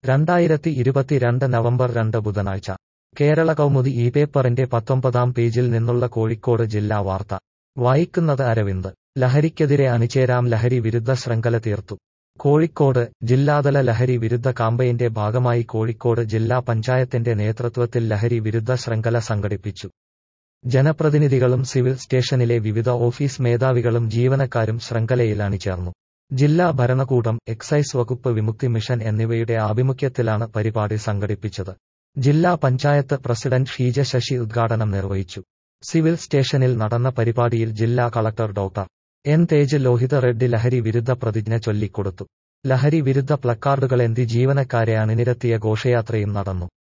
രണ്ടായിരത്തി ഇരുപത്തിരണ്ട് നവംബർ രണ്ട് ബുധനാഴ്ച കേരള കൗമുദി ഈ പേപ്പറിന്റെ പത്തൊമ്പതാം പേജിൽ നിന്നുള്ള കോഴിക്കോട് ജില്ലാ വാർത്ത വായിക്കുന്നത് അരവിന്ദ് ലഹരിക്കെതിരെ അണിചേരാം ലഹരി വിരുദ്ധ ശൃംഖല തീർത്തു കോഴിക്കോട് ജില്ലാതല ലഹരി വിരുദ്ധ കാമ്പയിന്റെ ഭാഗമായി കോഴിക്കോട് ജില്ലാ പഞ്ചായത്തിന്റെ നേതൃത്വത്തിൽ ലഹരി വിരുദ്ധ ശൃംഖല സംഘടിപ്പിച്ചു ജനപ്രതിനിധികളും സിവിൽ സ്റ്റേഷനിലെ വിവിധ ഓഫീസ് മേധാവികളും ജീവനക്കാരും ശൃംഖലയിൽ അണിചേർന്നു ജില്ലാ ഭരണകൂടം എക്സൈസ് വകുപ്പ് വിമുക്തി മിഷൻ എന്നിവയുടെ ആഭിമുഖ്യത്തിലാണ് പരിപാടി സംഘടിപ്പിച്ചത് ജില്ലാ പഞ്ചായത്ത് പ്രസിഡന്റ് ഷീജ ശശി ഉദ്ഘാടനം നിർവഹിച്ചു സിവിൽ സ്റ്റേഷനിൽ നടന്ന പരിപാടിയിൽ ജില്ലാ collector doctor N Tej Lohitha Reddy ലഹരി വിരുദ്ധ പ്രതിജ്ഞ ചൊല്ലിക്കൊടുത്തു ലഹരി വിരുദ്ധ പ്ലക്കാർഡുകളേന്തി ജീവനക്കാരെ അണിനിരത്തിയ ഘോഷയാത്രയും നടന്നു